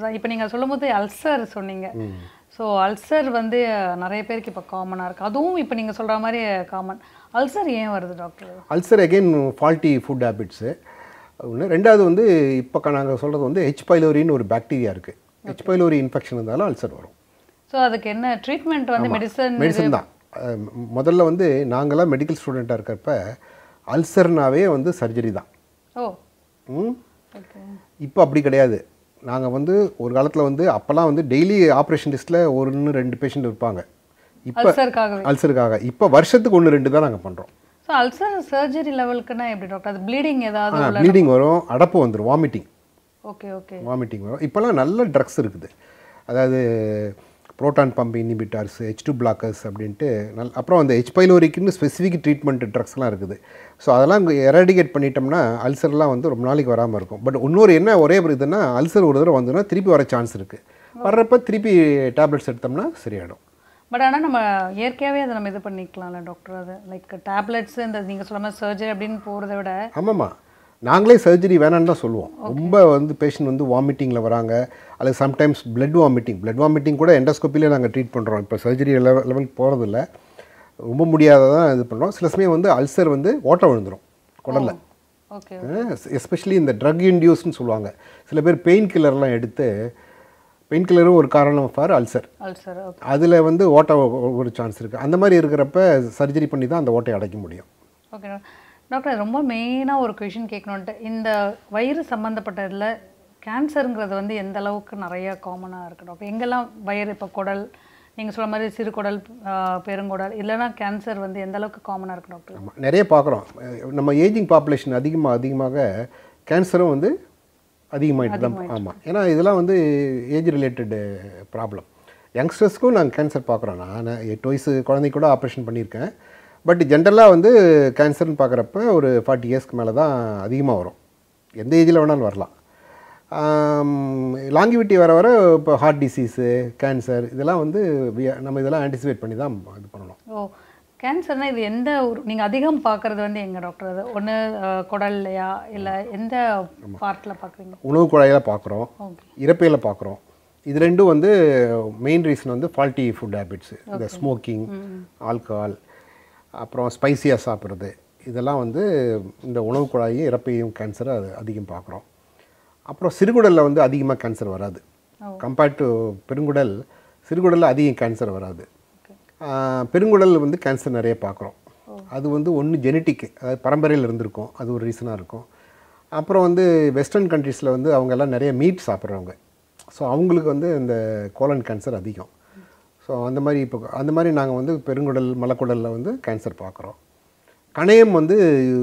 இப்போ நீங்கள் சொல்லும்போது அல்சர் சொன்னீங்க ஸோ அல்சர் வந்து நிறைய பேருக்கு இப்போ காமனாக இருக்குது அதுவும் இப்போ நீங்கள் சொல்கிற மாதிரி காமன் அல்சர் ஏன் வருது doctor ulcer again faulty food habits ஒன்று ரெண்டாவது வந்து இப்போ நாங்கள் சொல்கிறது வந்து ஹெச் பைலோரின்னு ஒரு பாக்டீரியா இருக்குது ஹெச் பைலோரி இன்ஃபெக்ஷன் இருந்தாலும் அல்சர் வரும் ஸோ அதுக்கு என்ன ட்ரீட்மெண்ட் வந்து மெடிசன் மெடிசன் தான் அஹ் முதல்ல வந்து நாங்களாம் மெடிக்கல் ஸ்டூடெண்ட்டாக இருக்கிறப்ப அல்சர்னாவே வந்து சர்ஜரி தான் ஓ ம் ஓகே இப்போ அப்படி கிடையாது நாங்கள் வந்து ஒரு காலத்தில் வந்து அப்போல்லாம் வந்து டெய்லி ஆப்ரேஷன் லிஸ்ட்டில் ஒன்று ரெண்டு பேஷண்ட் இருப்பாங்க இப்போ அல்சருக்காகவே அல்சருக்காக இப்போ வருஷத்துக்கு ஒன்று ரெண்டு தான் நாங்கள் பண்ணுறோம் ஸோ அல்சர் சர்ஜரி லெவலுக்குன்னா எப்படி டாக்டர் அது ப்ளீடிங் ஏதாவது உள்ள ப்ளீடிங் வரும் அடப்பு வந்துடும் வாமிட்டிங் ஓகே ஓகே வாமிட்டிங் வரும் இப்போல்லாம் நல்ல ட்ரக்ஸ் இருக்குது அதாவது proton pump inhibitors H two blockers அப்படின்ட்டு நல் அப்புறம் அந்த ஹெச் பைலோரிக்குன்னு ஸ்பெசிஃபிக் ட்ரீட்மெண்ட் ட்ரக்ஸ்லாம் இருக்குது ஸோ அதெல்லாம் எராடிகேட் பண்ணிட்டோம்னா அல்சர்லாம் வந்து ரொம்ப நாளைக்கு வராமல் இருக்கும் பட் இன்னொரு என்ன ஒரே ஒரு இதுன்னா அல்சர் ஒரு தடவை வந்ததுன்னா திருப்பி வர சான்ஸ் இருக்குது வர்றப்ப திருப்பி டேப்லெட்ஸ் எடுத்தோம்னா சரியாயிடும் பட் ஆனால் நம்ம இயற்கையாகவே அதை நம்ம இது பண்ணிக்கலாம்ல டாக்டர் அது லைக் டேப்லெட்ஸ் இந்த நீங்கள் சொல்ல மாதிரி சர்ஜரி அப்படின்னு போகிறத விட ஆமாம்மா நாங்களே சர்ஜரி வேணான்னு தான் சொல்லுவோம் ரொம்ப வந்து பேஷண்ட் வந்து வாமிட்டிங்கில் வராங்க அல்லது sometimes blood vomiting blood vomiting கூட எண்டோஸ்கோப்பிலே நாங்கள் ட்ரீட் பண்ணுறோம் இப்போ சர்ஜரி லெவல் லெவலுக்கு போகிறதில்ல ரொம்ப முடியாததான் இது பண்ணுறோம் சில சமயம் வந்து அல்சர் வந்து ஓட்டை விழுந்துடும் குடலில் ஓகே எஸ்பெஷலி இந்த ட்ரக் இன்டியூஸ்னு சொல்லுவாங்க சில பேர் பெயின் கில்லர்லாம் எடுத்து பெயின் கில்லரும் ஒரு காரணம் ஃபார் அல்சர் அல்சர் ஓகே அதில் வந்து ஓட்டை ஒ- ஒரு சான்ஸ் இருக்குது அந்த மாதிரி இருக்கிறப்ப சர்ஜரி பண்ணி தான் அந்த ஓட்டையை அடைக்க முடியும் ஓகே டாக்டர் ரொம்ப மெயினாக ஒரு கொஷின் கேட்கணுன்ட்டு இந்த வயிறு சம்மந்தப்பட்டதில் கேன்சருங்கிறது வந்து எந்த அளவுக்கு நிறைய காமனாக இருக்குது டாக்டர் எங்கெல்லாம் வயிறு இப்போ குடல் நீங்கள் சொல்ல மாதிரி சிறுகுடல் ஆஹ், பெருங்குடல் இல்லைன்னா கேன்சர் வந்து எந்த அளவுக்கு காமனாக இருக்குது டாக்டர் ஆமாம் நிறைய பார்க்குறோம் நம்ம ஏஜிங் பாப்புலேஷன் அதிகமாக அதிகமாக கேன்சரும் வந்து அதிகமாகிட்டு தான் ஆமாம் ஏன்னா இதெல்லாம் வந்து ஏஜ் ரிலேட்டடு ப்ராப்ளம் யங்ஸ்டர்ஸ்க்கும் நாங்கள் கேன்சர் பார்க்குறோம் நான் எட்டு வயசு குழந்தைக்கு கூட ஆப்ரேஷன் பண்ணியிருக்கேன் பட் ஜென்ரலாக வந்து கேன்சர்னு பார்க்குறப்ப ஒரு ஃபார்ட்டி இயர்ஸ்க்கு மேலே தான் அதிகமாக வரும் எந்த ஏஜில் வேணாலும் வரலாம் லாங்கிவிட்டி வர வர இப்போ ஹார்ட் டிசீஸு கேன்சர் இதெல்லாம் வந்து we- நம்ம இதெல்லாம் ஆன்டிசிபேட் பண்ணி தான் இது பண்ணணும் ஓ கேன்சர்னா இது எந்த ஒரு நீங்கள் அதிகம் பார்க்குறது வந்து எங்கே டாக்டர் அது ஒன்று குடல்லையா இல்லை எந்த பார்ட்டில் பார்க்குறீங்க உணவு குழாயில் பார்க்குறோம் ஓகே இறப்பையில் பார்க்குறோம் இது ரெண்டும் வந்து மெயின் ரீசன் வந்து ஃபால்ட்டி ஃபுட் ஹேபிட்ஸு இந்த ஸ்மோக்கிங் ஆல்கஹால் அப்புறம் ஸ்பைசியாக சாப்பிட்றது இதெல்லாம் வந்து இந்த உணவு குழாயும் இறப்பையும் கேன்சரை அது அதிகம் பார்க்குறோம் அப்புறம் சிறுகுடலில் வந்து அதிகமாக கேன்சர் வராது கம்பேர்ட் டு பெருங்குடல் சிறுகுடலில் அதிகம் கேன்சர் வராது ஓகே ஆஹ், பெருங்குடல் வந்து கேன்சர் நிறைய பார்க்குறோம் அது வந்து ஒன்று ஜெனட்டிக் அதாவது பரம்பரையில் இருந்திருக்கும் அது ஒரு ரீசனாக இருக்கும் அப்புறம் வந்து வெஸ்டர்ன் கண்ட்ரீஸில் வந்து அவங்க எல்லாம் நிறைய மீட் சாப்பிட்றவங்க ஸோ அவங்களுக்கு வந்து இந்த கோலன் கேன்சர் அதிகம் ஸோ அந்த மாதிரி இப்போ அந்த மாதிரி நாங்கள் வந்து பெருங்குடல் மலக்குடலில் வந்து கேன்சர் பார்க்குறோம் கணையம் வந்து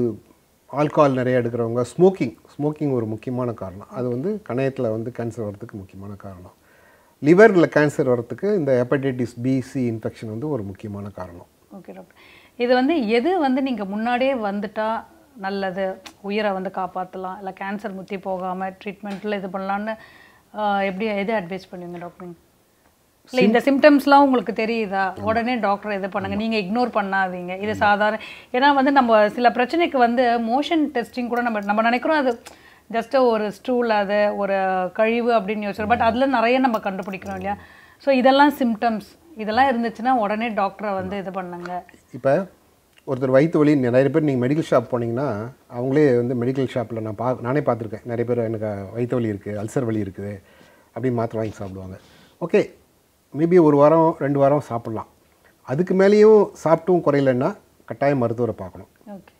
ஆல்கஹால் நிறைய எடுக்கிறவங்க ஸ்மோக்கிங் ஸ்மோக்கிங் ஒரு முக்கியமான காரணம் அது வந்து கணையத்தில் வந்து கேன்சர் வர்றதுக்கு முக்கியமான காரணம் லிவரில் கேன்சர் வர்றதுக்கு இந்த ஹெப்படைட்டிஸ் பிசி இன்ஃபெக்ஷன் வந்து ஒரு முக்கியமான காரணம் ஓகே டாக்டர் இது வந்து எது வந்து நீங்கள் முன்னாடியே வந்துட்டா நல்லது உயிரை வந்து காப்பாற்றலாம் இல்லை கேன்சர் முத்தி போகாமல் ட்ரீட்மெண்ட்டில் இது பண்ணலான்னு ஆஹ், எப்படி எது அட்வைஸ் பண்ணுவீங்க டாக்டர் இல்லை இந்த சிம்டம்ஸ்லாம் உங்களுக்கு தெரியுதா உடனே டாக்டர் இது பண்ணுங்க நீங்கள் இக்னோர் பண்ணாதீங்க இது சாதாரண ஏன்னா வந்து நம்ம சில பிரச்சனைக்கு வந்து மோஷன் டெஸ்டிங் கூட நம்ம நம்ம நினைக்கிறோம் அது ஜஸ்ட் ஒரு ஸ்டூல் அது ஒரு கழிவு அப்படின்னு யோசிக்கிறோம் பட் அதில் நிறைய நம்ம கண்டுபிடிக்கிறோம் இல்லையா ஸோ இதெல்லாம் சிம்டம்ஸ் இதெல்லாம் இருந்துச்சுன்னா உடனே டாக்டரை வந்து இது பண்ணுங்க இப்போ ஒருத்தர் வயிற்று வலி நிறைய பேர் நீங்கள் மெடிக்கல் ஷாப் போனீங்கன்னா அவங்களே வந்து மெடிக்கல் ஷாப்பில் நான் பா நானே பார்த்துருக்கேன் நிறைய பேர் எனக்கு வயிற்று வலி இருக்குது அல்சர் வலி இருக்குது அப்படின்னு மாத்திரை வாங்கி சாப்பிடுவாங்க ஓகே மேபி ஒரு வாரம் ரெண்டு வாரம் சாப்பிட்லாம் அதுக்கு மேலேயும் சாப்பிட்டும் குறையலன்னா கட்டாயம் மருத்துவரை பார்க்கணும் ஓகே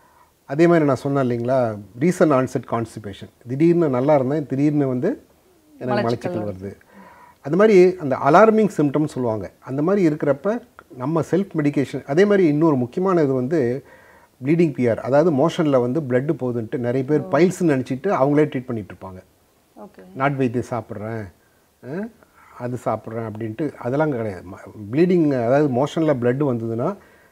அதே மாதிரி நான் சொன்னேன் இல்லைங்களா ரீசன் ஆன்செட் கான்ஸ்டிபேஷன் திடீர்னு நல்லா இருந்தேன் திடீர்னு வந்து எனக்கு மலச்சிக்கல் வருது அந்த மாதிரி அந்த அலார்மிங் சிம்டம்ஸ் சொல்லுவாங்க அந்த மாதிரி இருக்கிறப்ப நம்ம செல்ஃப் மெடிகேஷன் அதே மாதிரி இன்னொரு முக்கியமான இது வந்து ப்ளீடிங் பிஆர் அதாவது மோஷனில் வந்து blood போகுதுன்ட்டு நிறைய பேர் பைல்ஸ்னு நினச்சிட்டு அவங்களே ட்ரீட் பண்ணிட்டு இருப்பாங்க ஓகே நாட் வைத்தியம் சாப்பிட்றேன் அஹ், அது சாப்பிட்றேன் அப்படின்ட்டு அதெல்லாம் கிடையாது ப்ளீடிங் அதாவது மோஷனில் blood வந்ததுன்னா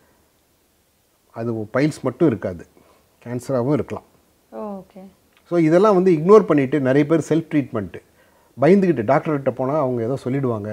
அது பைல்ஸ் மட்டும் இருக்காது கேன்சராகவும் இருக்கலாம் ஓகே ஸோ இதெல்லாம் வந்து இக்னோர் பண்ணிவிட்டு நிறைய பேர் செல்ஃப் ட்ரீட்மெண்ட்டு பயந்துக்கிட்டு டாக்டர்கிட்ட போனால் அவங்க ஏதோ சொல்லிடுவாங்க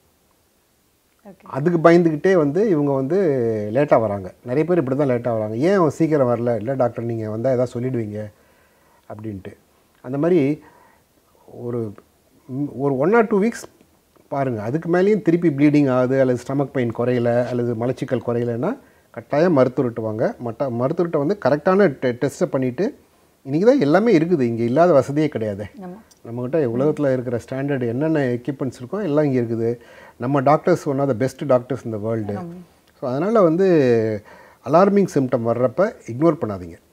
ஓகே அதுக்கு பயந்துக்கிட்டே வந்து இவங்க வந்து லேட்டாக வராங்க நிறைய பேர் இப்படி தான் லேட்டாக வராங்க ஏன் அவன் சீக்கிரம் வரல இல்லை டாக்டர் நீங்கள் வந்தால் எதாவது சொல்லிடுவீங்க அப்படின்ட்டு அந்த மாதிரி ஒரு ம், ஒரு ஒன் ஆர் டூ வீக்ஸ் பாருங்கள் அதுக்கு மேலேயும் திருப்பி ப்ளீடிங் ஆகுது அல்லது ஸ்டமக் பெயின் குறையல அல்லது மலச்சிக்கல் குறையலைன்னா கட்டாயம் மருத்துவர்கிட்ட வாங்க மட்ட மருத்துவர்கிட்ட வந்து கரெக்டான டெ டெஸ்ட்டை பண்ணிவிட்டு இன்றைக்கி தான் எல்லாமே இருக்குது இங்கே இல்லாத வசதியே கிடையாது ஆமாம் நம்மக்கிட்ட உலகத்தில் இருக்கிற ஸ்டாண்டர்ட் என்னென்ன எக்யூப்மெண்ட்ஸ் இருக்கோ எல்லாம் இங்கே இருக்குது நம்ம doctors one of the best doctors இந்த வேர்ல்டு ஸோ அதனால் வந்து அலார்மிங் சிம்டம் வர்றப்ப இக்னோர் பண்ணாதீங்க